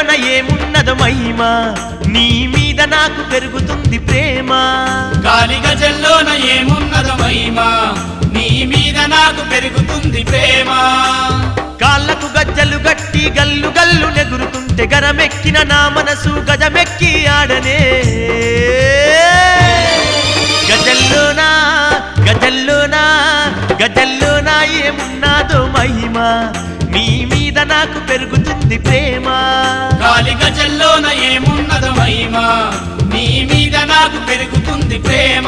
గజల్లోన ఏమున్నదో మహిమ నీ మీద నాకు పెరుగుతుంది ప్రేమ గాలి గజల్లోన ఏమున్నదో మహిమ నీ మీద నాకు పెరుగుతుంది ప్రేమ కాళ్ళకు గజ్జలు గట్టి గల్లు గల్లు నెగురుతుంటే గరమెక్కిన నా మనసు గజమెక్కి ఆడనే గజల్లోనా గజల్లోనా గజల్లోనా ఏమున్నాదో మహిమ నీ మీద నాకు పెరుగుతుంది ప్రేమ గాలి గజల్లోన ఏమున్నదో మహిమ నీ మీద నాకు పెరుగుతుంది ప్రేమ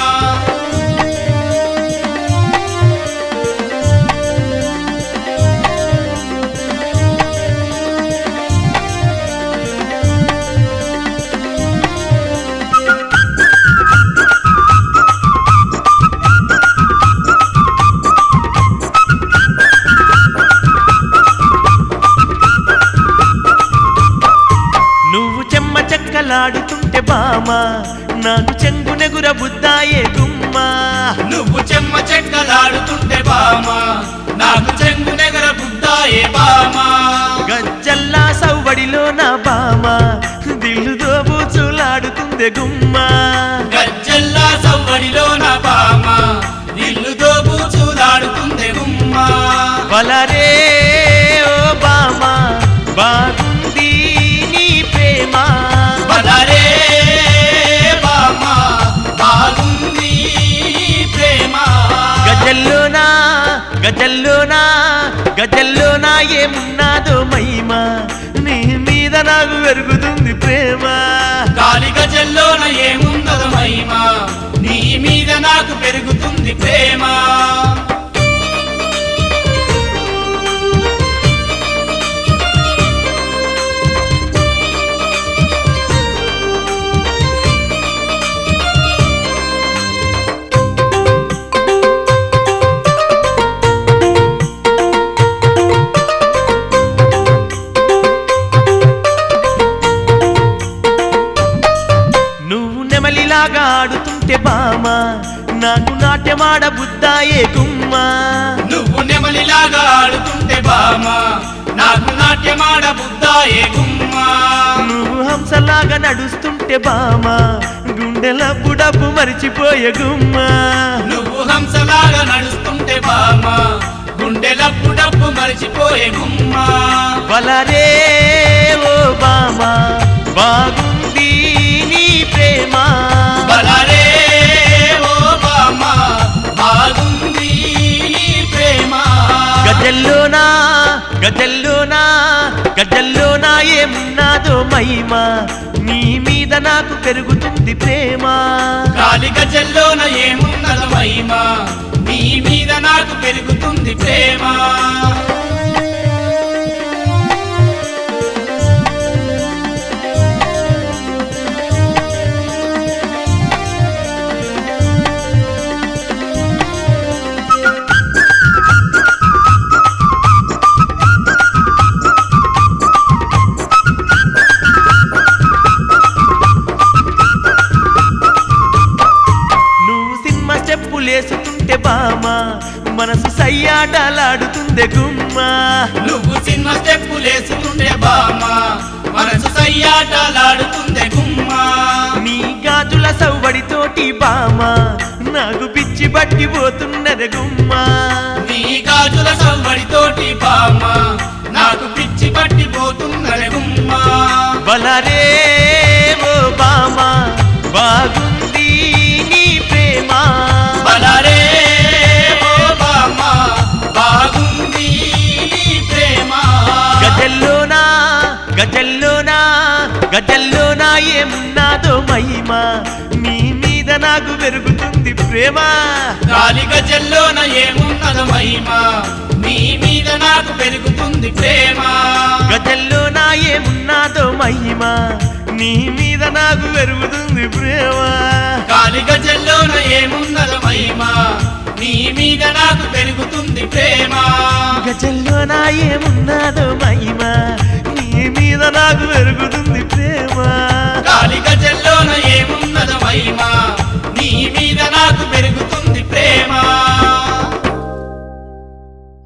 నువ్వు చెమ్మ చెక్కలాడుతుంటే బామ నాకు చెంగు నెగుర బుద్దాయే గుమ్మా నువ్వు చెమ్మ చెక్కలాడుతుంటే బామా నాకు చెంగు నెగర బుద్దాయే బామా గజ్జల్లా సవ్వడిలో నా బామ దిల్లు దోబూచులాడుతుంది గుమ్మా గజ్జల్లా సవ్వడిలో నా బామా ఇల్లు దోబూచులాడుతుంది గుమ్మా వలరే ఓ బామ బాగుంది నీ ప్రేమ బలరే బామా బాగుంది ప్రేమ గజల్లోనా గజల్లోనా గజల్లోనా ఏమున్నాదో మహిమ నీ మీద నాకు పెరుగుతుంది ప్రేమ గాలి గజల్లోన ఏముందదో మహిమ నీ మీద నాకు పెరుగుతుంది ప్రేమ నువ్వు నెమలిలాగా ఆడుతుంటే బామ నాకు నాట్యమాడ బుద్దాయే గుమ్మా నువ్వు నెమలిలాగా ఆడుతుంటే బామా నాకు నాట్యమాడ బుద్ధాయే గుమ్మా నువ్వు హంసలాగా నడుస్తుంటే బామ గుండెల బుడపు మరిచిపోయే గుమ్మా నువ్వు హంసలాగా నడుస్తుంటే బామా గుండెలప్పు డప్పు మరిచిపోయే గుమ్మా వలరే ఓ బామ బాగుంది నీ ప్రేమ బలరే ఓ బామా బాగుంది నీ ప్రేమ గజల్లోనా గజల్లోనా గజల్లోనా ఏమున్నాదో మహిమ నీ మీద నాకు పెరుగుతుంది ప్రేమ గాలి గజల్లోన ఏమున్నదో మహిమ నీ మీద నాకు పెరుగుతుంది ప్రేమ నువ్వు సినిమా స్టెప్పులేసుతుంటే బామ మనసు సయ్యాటలాడుతుంది గుమ్మా నువ్వు సినిమా స్టెప్పులేసుకుంటే బామా మనసు సయ్యాటలాడుతుందే గుమ్మా నీ గాజుల సవ్వడితోటి బామ నాకు పిచ్చి బట్టి పోతున్నది గుమ్మా నీ గాజుల సవ్వడితోటి బామా నాకు పిచ్చి పట్టిపోతున్నది గుమ్మా బలరే ఓ బామ బాగుంది నీ ప్రేమ బలరే ఓ బామా బాగుంది నీ ప్రేమ గజల్లోనా గజల్లోనా గజల్లోనా ఏమున్నాదో మహిమ నీ మీద నాకు పెరుగుతుంది ప్రేమ గాలి గజల్లోన ఏమున్నదో మహిమ నీ మీద నాకు పెరుగుతుంది ప్రేమ గజల్లోనా ఏమున్నాదో మహిమ నీ మీద నాకు పెరుగుతుంది ప్రేమ గాలి గజల్లోన ఏమున్నదో మహిమ నీ మీద నాకు పెరుగుతుంది ప్రేమ గజల్లోనా ఏమున్నాదో మహిమ నీ మీద నాకు పెరుగుతుంది ప్రేమ